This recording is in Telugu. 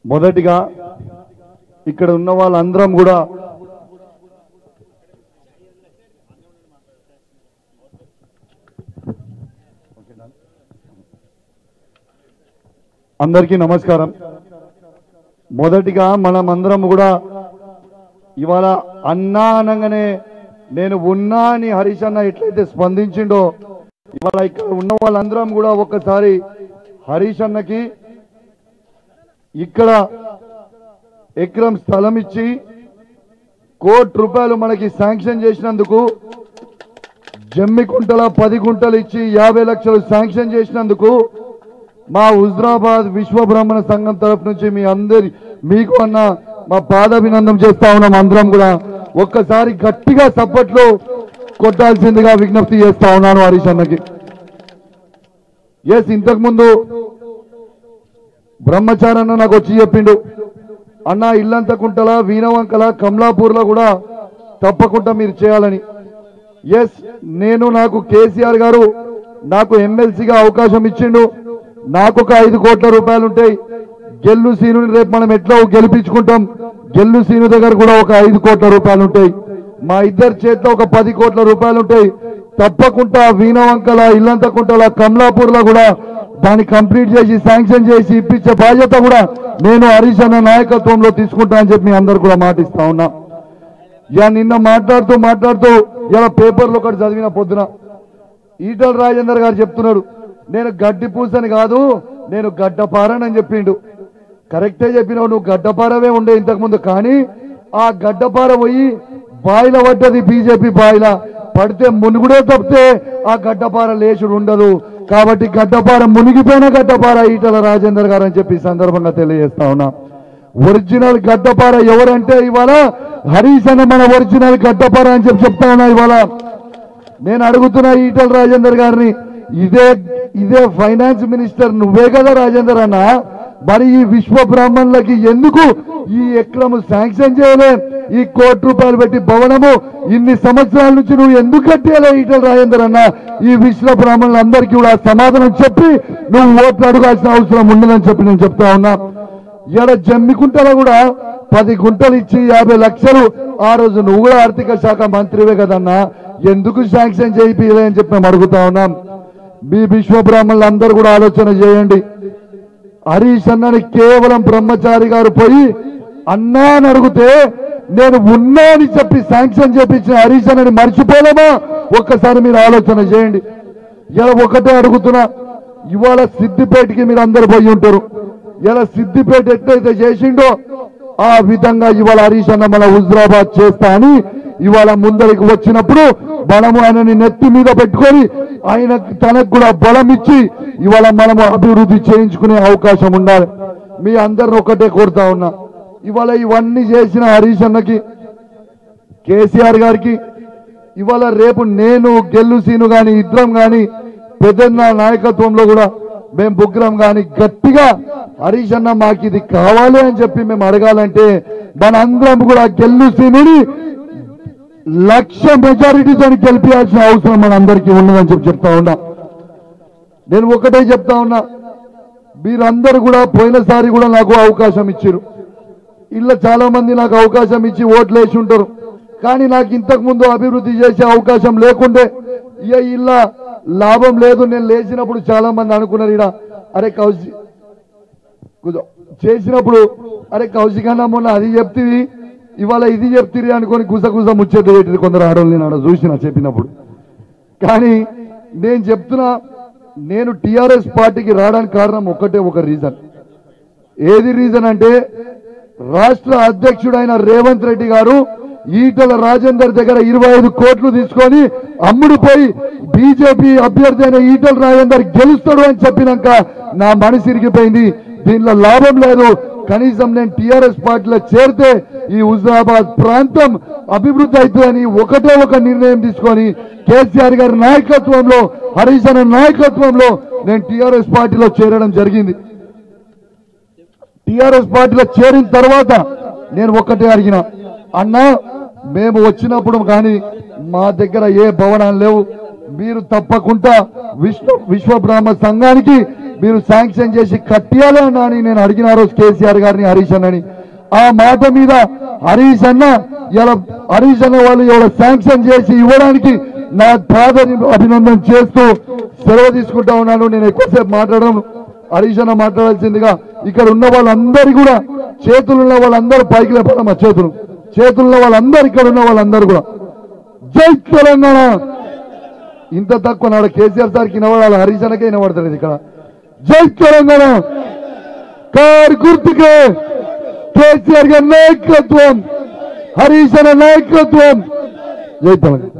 మొదటిగా ఇక్కడ ఉన్న వాళ్ళందరం కూడా అందరికీ నమస్కారం మొదటిగా మనం అందరం కూడా ఇవాళ అన్నా అనగానే నేను ఉన్నా అని హరీష్ అన్న ఎట్లయితే స్పందించిండో ఇవాళ ఇక్కడ ఉన్న వాళ్ళందరం కూడా ఒక్కసారి హరీష్ అన్నకి ఇక్కడ ఎకరం స్థలం ఇచ్చి కోటి రూపాయలు మనకి శాంక్షన్ చేసినందుకు జమ్మి కుంటల పది గుంటలు ఇచ్చి యాభై లక్షలు శాంక్షన్ చేసినందుకు మా హుజరాబాద్ విశ్వ బ్రాహ్మణ సంఘం తరఫు నుంచి మీ అందరి మీకు అన్న మా పాదాభినందం చేస్తా ఉన్నాం అందరం కూడా ఒక్కసారి గట్టిగా సప్పట్లో కొట్టాల్సిందిగా విజ్ఞప్తి చేస్తా ఉన్నాను హరీష్ అన్నకి ఎస్ ఇంతకు ముందు బ్రహ్మచారన్న నాకు వచ్చి చెప్పిండు అన్న ఇల్లంతకుంటల వీణవంకల కమలాపూర్లో కూడా తప్పకుండా మీరు చేయాలని ఎస్ నేను నాకు కేసీఆర్ గారు నాకు ఎమ్మెల్సీగా అవకాశం ఇచ్చిండు నాకు ఒక ఐదు కోట్ల రూపాయలు ఉంటాయి గెల్లు సీనుని రేపు మనం ఎట్లా గెలిపించుకుంటాం గెల్లు సీను దగ్గర కూడా ఒక ఐదు కోట్ల రూపాయలు ఉంటాయి మా ఇద్దరి చేతిలో ఒక పది కోట్ల రూపాయలు ఉంటాయి తప్పకుండా వీణవంకల ఇల్లంతకుంటల కమలాపూర్లో కూడా దాన్ని కంప్లీట్ చేసి శాంక్షన్ చేసి ఇప్పించే బాధ్యత కూడా నేను హరీష్ అన్న నాయకత్వంలో తీసుకుంటా అని చెప్పి మీ అందరు కూడా మాటిస్తా ఉన్నా ఇక నిన్న మాట్లాడుతూ మాట్లాడుతూ ఇలా పేపర్లో ఒకటి చదివిన పొద్దున ఈటల రాజేందర్ గారు చెప్తున్నాడు నేను గడ్డి పూసని కాదు నేను గడ్డపారని చెప్పిండు కరెక్టే చెప్పినావు నువ్వు గడ్డపారవే ఉండే ఇంతకుముందు కానీ ఆ గడ్డపార పోయి బాయిల పడ్డది బీజేపీ బాయిల పడితే మునుగుడే తప్పితే ఆ గడ్డపార లేచుడు ఉండదు కాబట్టి గడ్డపార మునిగిపోయిన గడ్డపార ఈటల రాజేందర్ గారు అని చెప్పి ఈ సందర్భంగా తెలియజేస్తా ఉన్నా ఒరిజినల్ గడ్డపార ఎవరంటే ఇవాళ హరీష్ అన్న మన ఒరిజినల్ గడ్డపార అని చెప్పి చెప్తా ఉన్నా ఇవాళ నేను అడుగుతున్నా ఈటల రాజేందర్ గారిని ఇదే ఇదే ఫైనాన్స్ మినిస్టర్ నువ్వే కదా రాజేందర్ అన్న మరి ఈ విశ్వ బ్రాహ్మణులకి ఎందుకు ఈ ఎక్రము శాంక్షన్ చేయలే ఈ కోటి రూపాయలు పెట్టి భవనము ఇన్ని సంవత్సరాల నుంచి నువ్వు ఎందుకు కట్టేయలే ఈటల రాజేందర్ అన్న ఈ విశ్వ బ్రాహ్మణులందరికీ కూడా సమాధానం చెప్పి నువ్వు ఓట్లు అడగాల్సిన అవసరం ఉండదని చెప్పి నేను చెప్తా ఉన్నా ఇక్కడ జమ్మికుంటలో కూడా పది గుంటలు ఇచ్చి యాభై లక్షలు ఆ రోజు నువ్వు కూడా ఆర్థిక శాఖ మంత్రివే కదన్నా ఎందుకు శాంక్షన్ చేయిలే అని చెప్పి మేము అడుగుతా ఉన్నాం మీ విశ్వ బ్రాహ్మణులు అందరూ కూడా ఆలోచన చేయండి హరీష్ అన్నని కేవలం బ్రహ్మచారి గారు పోయి అన్నా అని అడిగితే నేను ఉన్నా అని చెప్పి శాంక్షన్ చేపించిన హరీష్ అన్నని మర్చిపోలేమా ఒక్కసారి మీరు ఆలోచన చేయండి ఇలా ఒకటే అడుగుతున్నా ఇవాళ సిద్దిపేటకి మీరు అందరు పోయి ఉంటారు ఇలా సిద్దిపేట ఎట్లయితే చేసిండో ఆ విధంగా ఇవాళ హరీష్ అన్న మన హుజరాబాద్ చేస్తా అని ఇవాళ ముందరికి వచ్చినప్పుడు మనము ఆయనని నెత్తి మీద పెట్టుకొని ఆయన తనకు కూడా బలం ఇచ్చి ఇవాళ మనము అభివృద్ధి చేయించుకునే అవకాశం ఉండాలి మీ అందరిని ఒకటే కోరుతా ఉన్నా ఇవాళ ఇవన్నీ చేసిన హరీష్ అన్నకి కేసీఆర్ గారికి ఇవాళ రేపు నేను గెల్లు సీను గాని ఇద్దరం గాని పెద్దన్న నాయకత్వంలో కూడా మేము బుగ్రం గాని గట్టిగా హరీష్ అన్న మాకు ఇది కావాలి అని చెప్పి మేము అడగాలంటే మనందరం కూడా గెల్లు సీనుని లక్ష మెజారిటీతో గెలిపించాల్సిన అవసరం మనందరికీ ఉన్నదని చెప్పి చెప్తా ఉన్నా నేను ఒకటే చెప్తా ఉన్నా మీరందరూ కూడా పోయినసారి కూడా నాకు అవకాశం ఇచ్చారు ఇలా చాలా మంది నాకు అవకాశం ఇచ్చి ఓట్లు వేసి ఉంటారు కానీ నాకు ఇంతకు ముందు అభివృద్ధి చేసే అవకాశం లేకుండే ఇక ఇలా లాభం లేదు నేను లేచినప్పుడు చాలా మంది అనుకున్నారు ఇడ అరే కౌశి కుదో చేసినప్పుడు అరే కౌశికన్న మొన్న అది చెప్తివి ఇవాళ ఇది చెప్తిరి అనుకొని గుసగుస ముచ్చేది పెట్టింది కొందరు ఆడవాళ్ళు నేను ఆడ చూసిన చెప్పినప్పుడు కానీ నేను చెప్తున్నా నేను టిఆర్ఎస్ పార్టీకి రావడానికి కారణం ఒకటే ఒక రీజన్ ఏది రీజన్ అంటే రాష్ట్ర అధ్యక్షుడైన రేవంత్ రెడ్డి గారు ఈటల రాజేందర్ దగ్గర ఇరవై ఐదు కోట్లు తీసుకొని అమ్ముడుపోయి బీజేపీ అభ్యర్థి అయిన ఈటల రాజేందర్ గెలుస్తాడు అని చెప్పినాక నా మనసు ఇరిగిపోయింది దీనిలో లాభం లేదు కనీసం నేను టిఆర్ఎస్ పార్టీలో చేరితే ఈ హుజరాబాద్ ప్రాంతం అభివృద్ధి అవుతుందని ఒకటే ఒక నిర్ణయం తీసుకొని కేసీఆర్ గారి నాయకత్వంలో హరీష్ అన్న నాయకత్వంలో నేను టిఆర్ఎస్ పార్టీలో చేరడం జరిగింది టిఆర్ఎస్ పార్టీలో చేరిన తర్వాత నేను ఒక్కటే అడిగిన అన్నా మేము వచ్చినప్పుడు కానీ మా దగ్గర ఏ భవనాలు లేవు మీరు తప్పకుండా విశ్వ విశ్వ బ్రాహ్మ సంఘానికి మీరు శాంక్షన్ చేసి కట్టియాలి అన్నా అని నేను అడిగిన ఆ రోజు కేసీఆర్ గారిని హరీష్ అన్నని ఆ మాట మీద హరీష్ అన్న ఇలా హరీష్ అన్న వాళ్ళు ఇవాళ శాంక్షన్ చేసి ఇవ్వడానికి నా ఫాదర్ అభినందన చేస్తూ సెలవు తీసుకుంటా ఉన్నాను నేను ఎక్కువసేపు మాట్లాడడం హరీష్ అన్న మాట్లాడాల్సిందిగా ఇక్కడ ఉన్న వాళ్ళందరి కూడా చేతులు ఉన్న వాళ్ళందరూ పైకి లేపాలమ్మా చేతులు చేతులు ఉన్న వాళ్ళందరూ ఇక్కడ ఉన్న వాళ్ళందరూ కూడా జై తెలంగాణ ఇంత తక్కువ నాడు కేసీఆర్ సార్కి వినబడాలి హరీష్ అన్నకే వినబడతాడు ఇక్కడ జై తెలంగాణ కార్ గుర్తుకే కేసీఆర్ గారి నాయకత్వం హరీష్ అన్న నాయకత్వం జై తెలంగాణ